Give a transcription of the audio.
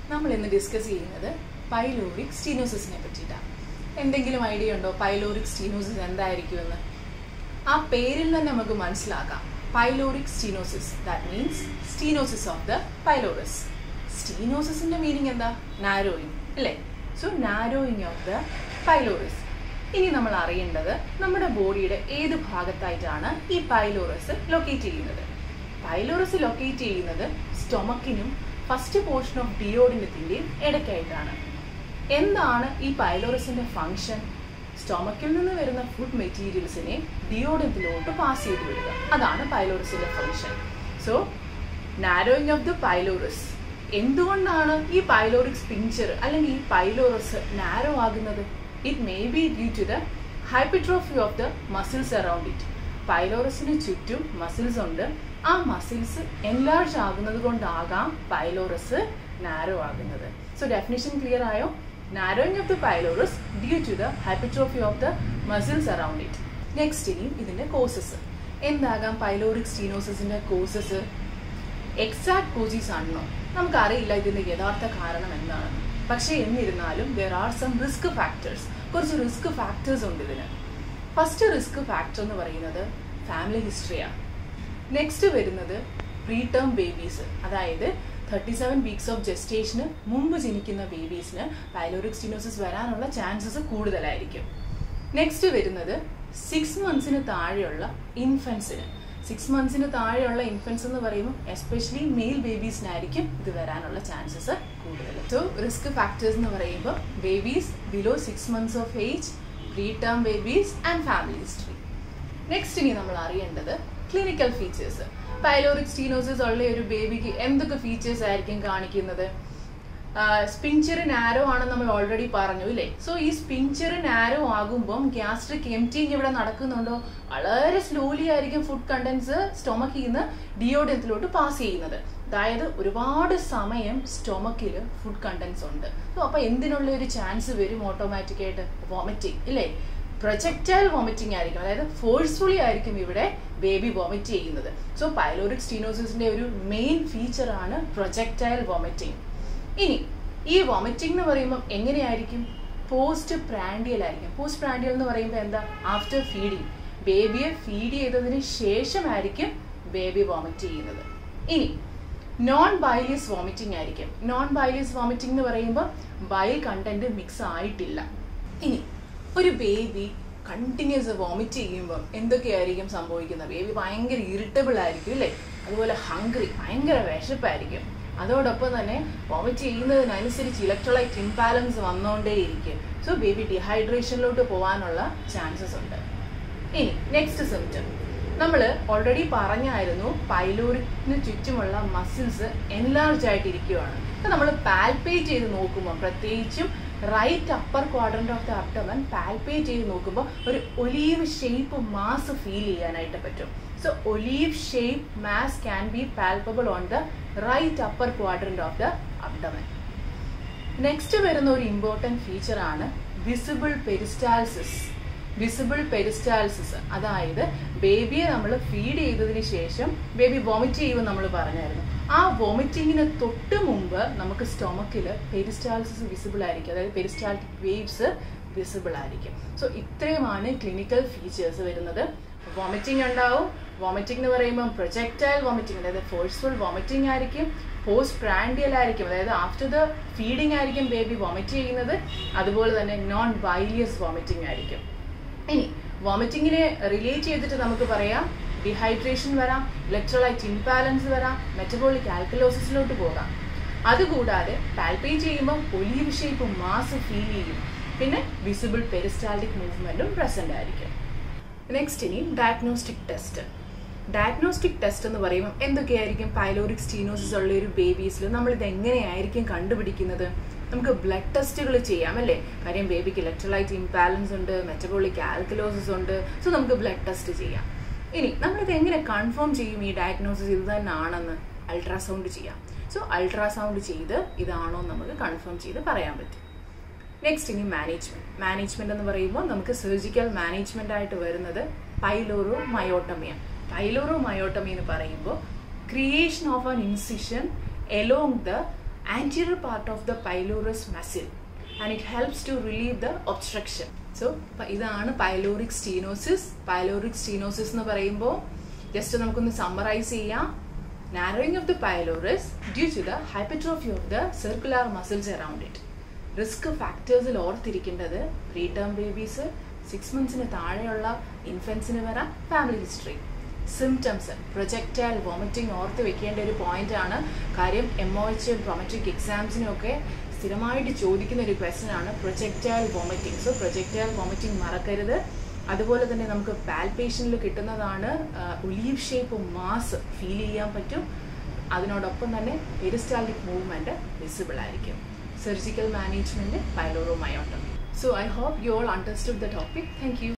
നമ്മൾ ഇന്ന് ഡിസ്കസ് ചെയ്യുന്നത് പൈലോറിക് സ്റ്റീനോസിസിനെ പറ്റിയിട്ടാണ് എന്തെങ്കിലും ഐഡിയ ഉണ്ടോ പൈലോറിക് സ്റ്റീനോസിസ് എന്തായിരിക്കുമെന്ന് ആ പേരിൽ തന്നെ നമുക്ക് മനസ്സിലാക്കാം pyloric stenosis that means stenosis of the pylorus സ്റ്റീനോസിസിന്റെ മീനിങ് എന്താ നാരോയിങ് അല്ലേ so narrowing of the pylorus ഇനി നമ്മൾ അറിയേണ്ടത് നമ്മുടെ ബോഡിയുടെ ഏത് ഭാഗത്തായിട്ടാണ് ഈ പൈലോറസ് ലൊക്കേറ്റ് ചെയ്യുന്നത് പൈലോറസ് ലൊക്കേറ്റ് ചെയ്യുന്നത് സ്റ്റൊമക്കിനും ഫസ്റ്റ് പോർഷൻ ഓഫ് ഡിയോഡിനത്തിന്റെയും ഇടയ്ക്കായിട്ടാണ് എന്താണ് ഈ പൈലോറസിന്റെ ഫംഗ്ഷൻ സ്റ്റൊമക്കിൽ നിന്ന് വരുന്ന ഫുഡ് മെറ്റീരിയൽസിനെ ഡിയോഡത്തിലോട്ട് പാസ് ചെയ്ത് വിടുക അതാണ് പൈലോറസിന്റെ function so narrowing of the pylorus എന്തുകൊണ്ടാണ് ഈ പൈലോറിക് സ്പിഞ്ചർ അല്ലെങ്കിൽ ഈ പൈലോറസ് നാരോ ആകുന്നത് it may be due to the hypertrophy of the muscles around it പൈലോറസിന് ചുറ്റും മസിൽസ് ഉണ്ട് ആ മസിൽസ് എൻലാർജ് ആകുന്നത് കൊണ്ടാകാം പൈലോറസ് നാരോ ആകുന്നത് സോ ഡെഫിനിഷൻ ക്ലിയർ ആയോ narrowing of the pylorus due to the hypertrophy of the muscles around it next ഇനി ഇതിന്റെ കോസസ് എന്താകാം പൈലോറിക് സ്റ്റീനോസിന്റെ കോസസ് എക്സാക്ട് കോസീസ് ആണോ നമുക്കറിയില്ല ഇതിന്റെ യഥാർത്ഥ കാരണം എന്താണെന്ന് പക്ഷേ എന്നിരുന്നാലും there are some risk factors കുറച്ച് റിസ്ക് ഫാക്ടേഴ്സ് ഉണ്ട് ഇതിന് ഫസ്റ്റ് റിസ്ക് ഫാക്ടർ എന്ന് പറയുന്നത് ഫാമിലി ഹിസ്റ്ററിയാണ് നെക്സ്റ്റ് വരുന്നത് പ്രീടേം ബേബീസ് അതായത് തേർട്ടി സെവൻ വീക്സ് ഓഫ് ജസ്റ്റേഷന് മുമ്പ് ജനിക്കുന്ന ബേബീസിന് പൈലോറിക് സ്റ്റിനോസിസ് വരാനുള്ള ചാൻസസ് കൂടുതലായിരിക്കും നെക്സ്റ്റ് വരുന്നത് സിക്സ് മന്ത്സിന് താഴെയുള്ള ഇൻഫൻസിന് സിക്സ് മന്ത്സിന് താഴെയുള്ള ഇൻഫൻസ് എന്ന് പറയുമ്പോൾ എസ്പെഷ്യലി മെയിൽ ബേബീസിനായിരിക്കും ഇത് വരാനുള്ള ചാൻസസ് കൂടുതൽ സോ റിസ്ക് ഫാക്ടേഴ്സ് എന്ന് പറയുമ്പോൾ babies below six months of age preterm babies and family history next ഇനി നമ്മൾ അറിയേണ്ടത് ക്ലിനിക്കൽ ഫീച്ചേഴ്സ് പൈലോറിക് സ്റ്റീനോസിസ് ഉള്ള ഒരു ബേബിക്ക് എന്തൊക്കെ ഫീച്ചേഴ്സ് ആയിരിക്കും കാണിക്കുന്നത് സ്പിഞ്ചർ നാരോ ആണെന്ന് നമ്മൾ ഓൾറെഡി പറഞ്ഞു ഇല്ലേ സോ ഈ സ്പിഞ്ചർ നാരോ ആകുമ്പം ഗ്യാസ്ട്രിക് എംറ്റിങ് ഇവിടെ നടക്കുന്നുണ്ടോ വളരെ സ്ലോലി ആയിരിക്കും ഫുഡ് കണ്ടൻസ് സ്റ്റൊമക്കിൽ നിന്ന് ഡിയോഡത്തിലോട്ട് പാസ് ചെയ്യുന്നത് അതായത് ഒരുപാട് സമയം സ്റ്റൊമക്കിൽ ഫുഡ് കണ്ടൻസ് ഉണ്ട് സോ അപ്പൊ എന്തിനുള്ള ഒരു ചാൻസ് വരും ഓട്ടോമാറ്റിക് ആയിട്ട് വോമിറ്റിംഗ് ഇല്ലേ പ്രൊജക്റ്റൈൽ വോമിറ്റിംഗ് ആയിരിക്കും അതായത് ഫോഴ്സ്ഫുള്ളി ആയിരിക്കും ഇവിടെ ബേബി വോമിറ്റ് ചെയ്യുന്നത് സോ പൈലോറിക് സ്റ്റീനോസിന്റെ ഒരു മെയിൻ ഫീച്ചർ ആണ് പ്രൊജക്റ്റൈൽ വോമിറ്റിംഗ് ഇനി ഈ വോമിറ്റിംഗ് എന്ന് പറയുമ്പോൾ എങ്ങനെയായിരിക്കും പോസ്റ്റ് പ്രാൻഡിയൽ ആയിരിക്കും പോസ്റ്റ് പ്രാൻഡിയൽ എന്ന് പറയുമ്പോൾ എന്താ ആഫ്റ്റർ ഫീഡിങ് ബേബിയെ ഫീഡ് ചെയ്തതിന് ശേഷമായിരിക്കും ബേബി വോമിറ്റ് ചെയ്യുന്നത് ഇനി നോൺ ബൈലിയസ് വോമിറ്റിംഗ് ആയിരിക്കും നോൺ ബൈലിയസ് വോമിറ്റിംഗ് എന്ന് പറയുമ്പോൾ ബൈൽ കണ്ടന്റ് മിക്സ് ആയിട്ടില്ല ഇനി ഒരു ബേബി കണ്ടിന്യൂസ് വോമിറ്റ് ചെയ്യുമ്പോൾ എന്തൊക്കെയായിരിക്കും സംഭവിക്കുന്നത് ബേബി ഭയങ്കര ഇറിറ്റബിൾ ആയിരിക്കും അല്ലേ അതുപോലെ ഹംഗ്രി ഭയങ്കര വിശപ്പായിരിക്കും അതോടൊപ്പം തന്നെ വോമിറ്റ് ചെയ്യുന്നതിനനുസരിച്ച് ഇലക്ട്രോലൈറ്റ് ഇംബാലൻസ് വന്നുകൊണ്ടേയിരിക്കും സോ ബേബി ഡിഹൈഡ്രേഷനിലോട്ട് പോകാനുള്ള ചാൻസസ് ഉണ്ട് ഇനി നെക്സ്റ്റ് സിംറ്റം നമ്മൾ ഓൾറെഡി പറഞ്ഞായിരുന്നു പൈലോറിന് ചുറ്റുമുള്ള മസിൽസ് എൻലാർജ് ആയിട്ടിരിക്കുകയാണ് അപ്പം നമ്മൾ പാൽപേറ്റ് ചെയ്ത് നോക്കുമ്പോൾ പ്രത്യേകിച്ചും right upper quadrant of the abdomen palpate ചെയ്ത് നോക്കുമ്പോൾ ഒരു ഒലീവ് ഷേപ്പ് മാസ് ഫീൽ ചെയ്യാനായിട്ട് പറ്റും so olive shape mass can be palpable on the right upper quadrant of the abdomen next വരുന്ന ഒരു ഇമ്പോർട്ടൻറ്റ് ഫീച്ചർ ആണ് വിസിബിൾ പെരിസ്റ്റാൽസിസ് വിസിബിൾ പെരിസ്റ്റാൽസിസ് അതായത് ബേബിയെ നമ്മൾ ഫീഡ് ചെയ്തതിന് ശേഷം ബേബി വോമിറ്റ് ചെയ്യുമെന്ന് നമ്മൾ പറഞ്ഞായിരുന്നു ആ വോമിറ്റിങ്ങിന് തൊട്ട് മുമ്പ് നമുക്ക് സ്റ്റൊമക്കിൽ പെരിസ്റ്റാൽസിസ് വിസിബിൾ ആയിരിക്കും അതായത് പെരിസ്റ്റാൽറ്റിക് വേവ്സ് വിസിബിൾ ആയിരിക്കും സോ ഇത്രയുമാണ് ക്ലിനിക്കൽ ഫീച്ചേഴ്സ് വരുന്നത് വോമിറ്റിംഗ് ഉണ്ടാവും വോമിറ്റിംഗ് എന്ന് പറയുമ്പോൾ പ്രൊജക്റ്റൈൽ വോമിറ്റിംഗ് അതായത് ഫോഴ്സ്ഫുൾ വോമിറ്റിംഗ് ആയിരിക്കും പോസ്റ്റ് പ്രാൻഡിയൽ ആയിരിക്കും അതായത് ആഫ്റ്റർ ദ ഫീഡിംഗ് ആയിരിക്കും ബേബി വോമിറ്റ് ചെയ്യുന്നത് അതുപോലെ തന്നെ നോൺ ബൈലിയസ് വോമിറ്റിംഗ് ആയിരിക്കും ഇനി വോമിറ്റിങ്ങിനെ റിലേറ്റ് ചെയ്തിട്ട് നമുക്ക് പറയാം ഡിഹൈഡ്രേഷൻ വരാം ഇലക്ട്രോലൈറ്റ് ഇംബാലൻസ് വരാം മെറ്റബോളിക് ആൽക്കലോസിസിലോട്ട് പോകാം അതുകൂടാതെ പാൽപേറ്റ് ചെയ്യുമ്പോൾ ഒലീവ് ഷേപ്പ് മാസ് ഫീൽ ചെയ്യും പിന്നെ വിസിബിൾ പെരിസ്റ്റാൾട്ടിക് മൂവ്മെന്റും പ്രസന്റ് ആയിരിക്കും നെക്സ്റ്റ് ഇനി ഡയഗ്നോസ്റ്റിക് ടെസ്റ്റ് ഡയഗ്നോസ്റ്റിക് ടെസ്റ്റ് എന്ന് പറയുമ്പോൾ എന്തൊക്കെയായിരിക്കും പൈലോറിക് സ്റ്റീനോസിസ് ഉള്ള ഒരു ബേബീസിൽ നമ്മൾ ഇത് എങ്ങനെയായിരിക്കും കണ്ടുപിടിക്കുന്നത് നമുക്ക് ബ്ലഡ് ടെസ്റ്റുകൾ ചെയ്യാം അല്ലേ കാര്യം ബേബിക്ക് ഇലക്ട്രോലൈറ്റ് ഇംബാലൻസ് ഉണ്ട് മെറ്റബോളിക് ആൽക്കലോസിസ് ഉണ്ട് സോ നമുക്ക് ബ്ലഡ് ടെസ്റ്റ് ചെയ്യാം ഇനി നമ്മളിത് എങ്ങനെ കൺഫേം ചെയ്യും ഈ ഡയഗ്നോസിസ് ഇത് തന്നെ ആണെന്ന് അൾട്രാസൗണ്ട് ചെയ്യാം സോ അൾട്രാസൗണ്ട് ചെയ്ത് ഇതാണോ നമുക്ക് കൺഫേം ചെയ്ത് പറയാൻ പറ്റും നെക്സ്റ്റ് ഇനി മാനേജ്മെന്റ് മാനേജ്മെന്റ് എന്ന് പറയുമ്പോൾ നമുക്ക് സർജിക്കൽ മാനേജ്മെന്റ് ആയിട്ട് വരുന്നത് പൈലോറോ മയോട്ടമിയാണ് പൈലോറോ മയോട്ടമി എന്ന് പറയുമ്പോൾ creation of an incision along the anterior part of the pylorus muscle and it helps to relieve the obstruction. So ഇതാണ് പൈലോറിക് സ്റ്റീനോസിസ് പൈലോറിക് സ്റ്റീനോസിസ് എന്ന് പറയുമ്പോൾ ജസ്റ്റ് നമുക്കൊന്ന് സമ്മറൈസ് ചെയ്യാം narrowing of the pylorus due to the hypertrophy of the circular muscles around it risk ഫാക്ടേഴ്സിൽ ഓർത്തിരിക്കേണ്ടത് preterm babies six മന്ത്സിന് താഴെയുള്ള ഇൻഫൻസിന് വരാം family history symptoms projectile vomiting ഓർത്ത് വെക്കേണ്ട ഒരു പോയിന്റ് ആണ് കാര്യം എം ഒ എച്ച് പ്രൊമറ്റിക് എക്സാംസിനൊക്കെ സ്ഥിരമായിട്ട് ചോദിക്കുന്ന ഒരു ക്വസ്റ്റൻ ആണ് projectile vomiting so projectile vomiting മറക്കരുത് അതുപോലെ തന്നെ നമുക്ക് പാൽപേഷനിൽ കിട്ടുന്നതാണ് ഒലീവ് ഷേപ്പ് മാസ് ഫീൽ ചെയ്യാൻ പറ്റും അതിനോടൊപ്പം തന്നെ പെരിസ്റ്റാലിക് മൂവ്മെന്റ് വിസിബിൾ ആയിരിക്കും surgical management pyloromyotomy so I hope you all understood the topic thank U